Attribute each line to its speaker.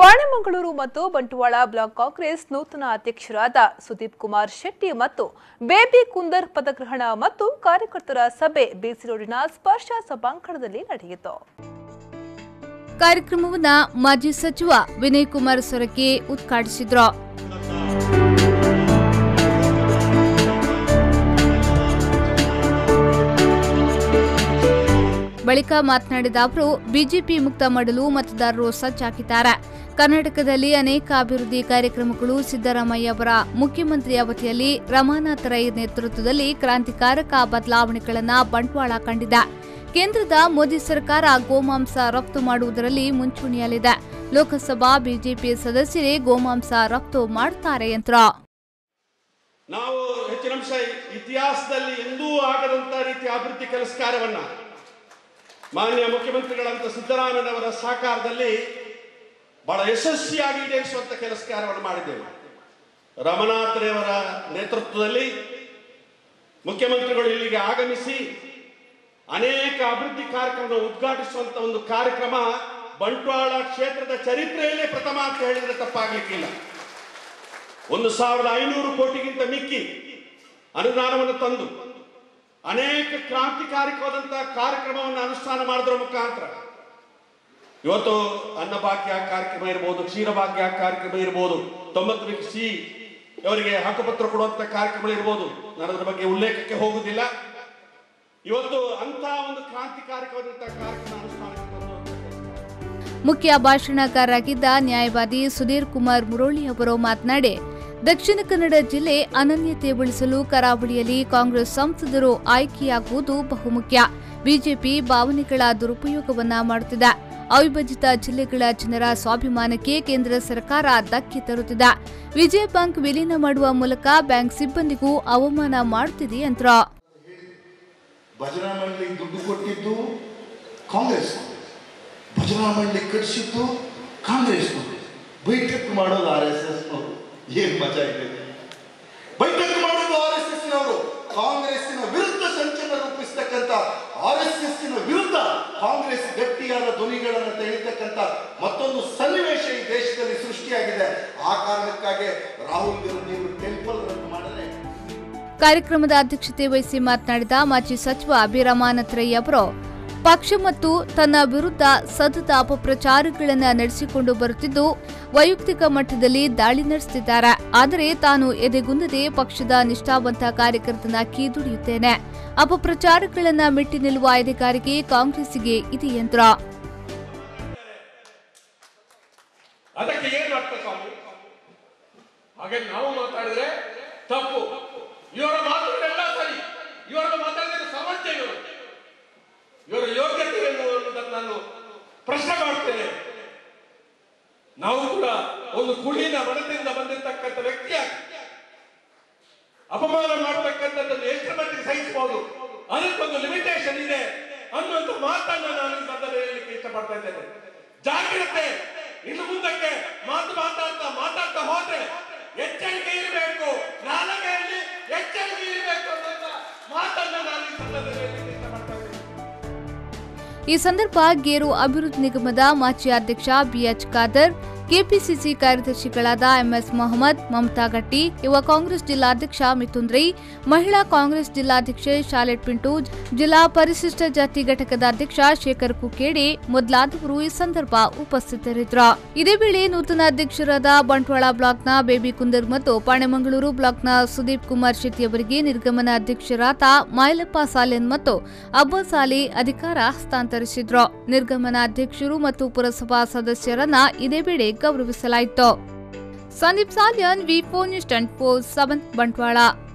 Speaker 1: ಪಾಣೆಮಂಗಳೂರು ಮತ್ತು ಬಂಟ್ವಾಳ ಬ್ಲಾಕ್ ಕಾಂಗ್ರೆಸ್ ನೂತನ ಅಧ್ಯಕ್ಷರಾದ ಸುದೀಪ್ ಕುಮಾರ್ ಶೆಟ್ಟಿ ಮತ್ತು ಬೇಬಿ ಕುಂದರ್ ಪದಗ್ರಹಣ ಮತ್ತು ಕಾರ್ಯಕರ್ತರ ಸಭೆ ಬಿಸಿ ರೋಡಿನ ಸ್ಪರ್ಶ ಸಭಾಂಗಣದಲ್ಲಿ ನಡೆಯಿತು
Speaker 2: ಕಾರ್ಯಕ್ರಮವನ್ನ ಮಾಜಿ ಸಚಿವ ವಿನಯ್ ಕುಮಾರ್ ಸೊರಕೆ ಉದ್ಘಾಟಿಸಿದ್ರು ಬಳಿಕ ಮಾತನಾಡಿದ ಅವರು ಬಿಜೆಪಿ ಮುಕ್ತ ಮಾಡಲು ಮತದಾರರು ಸಜ್ಜಾಗಿದ್ದಾರೆ ಕರ್ನಾಟಕದಲ್ಲಿ ಅನೇಕ ಅಭಿವೃದ್ಧಿ ಕಾರ್ಯಕ್ರಮಗಳು ಸಿದ್ದರಾಮಯ್ಯ ಅವರ ಮುಖ್ಯಮಂತ್ರಿ ಅವಧಿಯಲ್ಲಿ ರಮಾನಾಥ್ ರೈ ನೇತೃತ್ವದಲ್ಲಿ ಕ್ರಾಂತಿಕಾರಕ ಬದಲಾವಣೆಗಳನ್ನು ಬಂಟ್ವಾಳ ಕಂಡಿದೆ ಕೇಂದ್ರದ ಮೋದಿ ಸರ್ಕಾರ ಗೋಮಾಂಸ ರಫ್ತು ಮಾಡುವುದರಲ್ಲಿ ಮುಂಚೂಣಿಯಲ್ಲಿದೆ ಲೋಕಸಭಾ ಬಿಜೆಪಿ ಸದಸ್ಯರೇ ಗೋಮಾಂಸ ರಫ್ತು ಮಾಡುತ್ತಾರೆ ಎಂದರು
Speaker 3: ನಾವು ಹೆಚ್ಚಿನ ಅಂಶ ಇತಿಹಾಸದಲ್ಲಿ ಎಂದೂ ಆಗದಂತ ರೀತಿಯ ಅಭಿವೃದ್ಧಿ ಕೆಲಸ ಕಾರ್ಯವನ್ನ ಮಾನ್ಯ ಮುಖ್ಯಮಂತ್ರಿಗಳಂತ ಸಿದ್ದರಾಮಯ್ಯನವರ ಸಹಕಾರದಲ್ಲಿ ಬಹಳ ಯಶಸ್ವಿಯಾಗಿ ಈಡೇರಿಸುವಂತ ಕೆಲಸ ಕಾರ್ಯವನ್ನು ಮಾಡಿದ್ದೇವೆ ರಮನಾಥ್ ರೇವರ ನೇತೃತ್ವದಲ್ಲಿ ಮುಖ್ಯಮಂತ್ರಿಗಳು ಇಲ್ಲಿಗೆ ಆಗಮಿಸಿ ಅನೇಕ ಅಭಿವೃದ್ಧಿ ಕಾರ್ಯಕ್ರಮ ಉದ್ಘಾಟಿಸುವಂತ ಒಂದು ಕಾರ್ಯಕ್ರಮ ಬಂಟ್ವಾಳ ಕ್ಷೇತ್ರದ ಚರಿತ್ರೆಯಲ್ಲೇ ಪ್ರಥಮ ಅಂತ ಹೇಳಿದ್ರೆ ತಪ್ಪಾಗ್ಲಿಕ್ಕಿಲ್ಲ ಒಂದು ಸಾವಿರದ ಐನೂರು ಕೋಟಿಗಿಂತ ಮಿಕ್ಕಿ ಅನುದಾನವನ್ನು ತಂದು ಅನೇಕ ಕ್ರಾಂತಿಕಾರಿಕವಾದಂತಹ ಕಾರ್ಯಕ್ರಮವನ್ನು ಅನುಷ್ಠಾನ ಮಾಡೋದ್ರ ಮುಖಾಂತರ ಇವತ್ತು ಅನ್ನಭಾಗ್ಯ ಕಾರ್ಯಕ್ರಮ ಇರ್ಬೋದು ಕ್ಷೀರಭಾಗ್ಯ ಕಾರ್ಯಕ್ರಮ ಇರ್ಬೋದು ತೊಂಬತ್ತು ಸಿ ಅವರಿಗೆ ಹಕ್ಕುಪತ್ರ ಕೊಡುವಂತ ಕಾರ್ಯಕ್ರಮ ಇರ್ಬೋದು ನಾನು ಅದರ ಬಗ್ಗೆ ಉಲ್ಲೇಖಕ್ಕೆ ಹೋಗುವುದಿಲ್ಲ ಇವತ್ತು ಅಂತ ಒಂದು ಕ್ರಾಂತಿಕಾರಿಕವಾದಂತಹ ಕಾರ್ಯಕ್ರಮ ಅನುಷ್ಠಾನಕ್ಕೆ ತರುವಂತ
Speaker 2: ಮುಖ್ಯ ಭಾಷಣಕಾರರಾಗಿದ್ದ ನ್ಯಾಯವಾದಿ ಸುಧೀರ್ ಕುಮಾರ್ ಮುರೋಳಿ ಅವರು ಮಾತನಾಡಿ ದಕ್ಷಿಣ ಕನ್ನಡ ಜಿಲ್ಲೆ ಅನನ್ಯತೆ ಉಳಿಸಲು ಕರಾವಳಿಯಲ್ಲಿ ಕಾಂಗ್ರೆಸ್ ಸಂಸದರು ಆಯ್ಕೆಯಾಗುವುದು ಬಹುಮುಖ್ಯ ಬಿಜೆಪಿ ಭಾವನೆಗಳ ದುರುಪಯೋಗವನ್ನ ಮಾಡುತ್ತಿದೆ ಅವಿಭಜಿತ ಜಿಲ್ಲೆಗಳ ಜನರ ಸ್ವಾಭಿಮಾನಕ್ಕೆ ಕೇಂದ್ರ ಸರ್ಕಾರ ಧಕ್ಕೆ ತರುತ್ತಿದೆ ವಿಜಯ ಬ್ಯಾಂಕ್ ವಿಲೀನ ಮಾಡುವ ಮೂಲಕ ಬ್ಯಾಂಕ್ ಸಿಬ್ಬಂದಿಗೂ ಅವಮಾನ ಮಾಡುತ್ತಿದೆ ಎಂದರು
Speaker 4: ಭಜನಾ ಮಂಡಳಿ ದುಡ್ಡು ಕೊಟ್ಟಿದ್ದು ಕಾಂಗ್ರೆಸ್ ಭಜನಾ ಮಂಡಳಿ ಕಟ್ಟಿಸಿದ್ದು ಕಾಂಗ್ರೆಸ್ ಬೈಠಕ್ ಮಾಡೋದು ಆರ್ ಎಸ್ ಎಸ್ ಏನ್ ಮಜಾ ಇದೆ ಬೈಠಕ್ ಮಾಡೋದು ಆರ್ ಎಸ್ ಎಸ್ ನವರು ಕಾಂಗ್ರೆಸ್ಸಿನ ವಿರುದ್ಧ ಸಂಚಲನ ರೂಪಿಸ್ತಕ್ಕಂಥ ಆರ್ ಎಸ್ ಎಸ್ ವಿರುದ್ಧ ಕಾಂಗ್ರೆಸ್ ಗಟ್ಟಿಯಾದ ಧ್ವನಿಗಳನ್ನು ತೆಳಿತಕ್ಕಂಥ ಮತ್ತೊಂದು ಸನ್ನಿವೇಶ ಈ ದೇಶದಲ್ಲಿ ಸೃಷ್ಟಿಯಾಗಿದೆ ಆ ಕಾರಣಕ್ಕಾಗಿ ರಾಹುಲ್ ಗಾಂಧಿ ಅವರು ಟೆಂಪಲ್ ರದ್ದು ಮಾಡಿದ್ರೆ
Speaker 2: ಕಾರ್ಯಕ್ರಮದ ಅಧ್ಯಕ್ಷತೆ ವಹಿಸಿ ಮಾತನಾಡಿದ ಮಾಜಿ ಸಚಿವ ಅಭಿರಮಾನತ್ ರೈ ಅವರು ಪಕ್ಷ ಮತ್ತು ತನ್ನ ವಿರುದ್ಧ ಸತತ ಅಪಪ್ರಚಾರಗಳನ್ನು ನಡೆಸಿಕೊಂಡು ಬರುತ್ತಿದ್ದು ವೈಯಕ್ತಿಕ ಮಟ್ಟದಲ್ಲಿ ದಾಳಿ ನಡೆಸುತ್ತಿದ್ದಾರೆ ಆದರೆ ತಾನು ಎದೆಗುಂದದೆ ಪಕ್ಷದ ನಿಷ್ಠಾವಂತ ಕಾರ್ಯಕರ್ತನಾಗಿ ದುಡಿಯುತ್ತೇನೆ ಅಪಪ್ರಚಾರಗಳನ್ನು ಮೆಟ್ಟಿ ನಿಲ್ಲುವ ಅಧಿಕಾರಿಗೆ ಕಾಂಗ್ರೆಸ್ಸಿಗೆ ಇದೆ ಎಂದರು
Speaker 5: ಅದಕ್ಕೆ ಏನು ಅರ್ಥ ಸ್ವಾಮಿ ಹಾಗೆ ನಾವು ಮಾತಾಡಿದ್ರೆ ತಪ್ಪು ಇವರ ಮಾತುಗಳೆಲ್ಲ ಸರಿ ಇವರ ಮಾತಾಡಿದ್ರೆ ಸಮಸ್ಯೆ ಇವರು ಇವರ ಯೋಗ್ಯತೆ ಏನು ಅನ್ನೋದನ್ನು ನಾನು ಪ್ರಶ್ನೆ ಮಾಡ್ತೇನೆ ನಾವು ಕೂಡ ಒಂದು ಕುಲೀನ ಮನದಿಂದ ಬಂದಿರತಕ್ಕಂಥ ವ್ಯಕ್ತಿಯಾಗಿ ಅಪಮಾನ ಮಾಡತಕ್ಕಂಥದ್ದನ್ನು ಎಷ್ಟರ ಮಟ್ಟಿಗೆ ಸಹಿಸಬಹುದು ಅದಕ್ಕೊಂದು ಲಿಮಿಟೇಷನ್ ಇದೆ ಅನ್ನುವಂಥ ಮಾತನ್ನ ನಾನು ಈ ಸಂದರ್ಭದಲ್ಲಿ ಹೇಳಲಿಕ್ಕೆ ಇಷ್ಟಪಡ್ತಾ ಇದ್ದೇನೆ ಜಾಗ್ರತೆ ಇನ್ನು ಮುಂದಕ್ಕೆ ಮಾತು ಮಾತಾಡ್ತಾ ಮಾತಾಡ್ತಾ ಹೋದ್ರೆ ಎಚ್ಚರಿಕೆ ಇರಬೇಕು ನಾಲಗೆಯಲ್ಲಿ ಎಚ್ಚರಿಕೆ ಇರಬೇಕು ಅನ್ನುವಂಥ ಮಾತನ್ನ ನಾನು ಈ ಸಂದರ್ಭದಲ್ಲಿ ಹೇಳಲಿಕ್ಕೆ ಇಷ್ಟಪಡ್ತಾ ಇದ್ದೇನೆ
Speaker 2: ಈ ಸಂದರ್ಭ ಗೇರು ಅಭಿವೃದ್ಧಿ ನಿಗಮದ ಮಾಜಿ ಅಧ್ಯಕ್ಷ ಬಿಎಚ್ ಖಾದರ್ ಕೆಪಿಸಿಸಿ ಕಾರ್ಯದರ್ಶಿಗಳಾದ ಎಂಎಸ್ ಮೊಹಮ್ಮದ್ ಮಮತಾ ಗಟ್ಟಿ ಯುವ ಕಾಂಗ್ರೆಸ್ ಜಿಲ್ಲಾಧ್ಯಕ್ಷ ಮಿಥುನ್ ರೈ ಮಹಿಳಾ ಕಾಂಗ್ರೆಸ್ ಜಿಲ್ಲಾಧ್ಯಕ್ಷೆ ಶಾಲೆಟ್ ಪಿಂಟು ಜಿಲ್ಲಾ ಪರಿಶಿಷ್ಟ ಜಾತಿ ಘಟಕದ ಅಧ್ಯಕ್ಷ ಶೇಖರ್ ಕುಕ್ಕೇಡಿ ಮೊದಲಾದವರು ಈ ಸಂದರ್ಭ ಉಪಸ್ಥಿತರಿದ್ದರು ಇದೇ ವೇಳೆ ನೂತನ ಅಧ್ಯಕ್ಷರಾದ ಬಂಟ್ವಾಳ ಬ್ಲಾಕ್ನ ಬೇಬಿ ಕುಂದರ್ ಮತ್ತು ಪಾಣೆಮಂಗಳೂರು ಬ್ಲಾಕ್ನ ಸುದೀಪ್ ಕುಮಾರ್ ಶೆಟ್ಟಿ ಅವರಿಗೆ ನಿರ್ಗಮನ ಅಧ್ಯಕ್ಷರಾದ ಮಾಯಲಪ್ಪ ಸಾಲೆನ್ ಮತ್ತು ಅಬ್ಬಾಸ್ ಅಲಿ ಅಧಿಕಾರ ಹಸ್ತಾಂತರಿಸಿದ್ರು ನಿರ್ಗಮನ ಅಧ್ಯಕ್ಷರು ಮತ್ತು ಪುರಸಭಾ ಸದಸ್ಯರನ್ನ ಇದೇ ವೇಳೆ ಗೌರವಿಸಲಾಯಿತು Sandeep Salian V four news twenty four seven Bantwal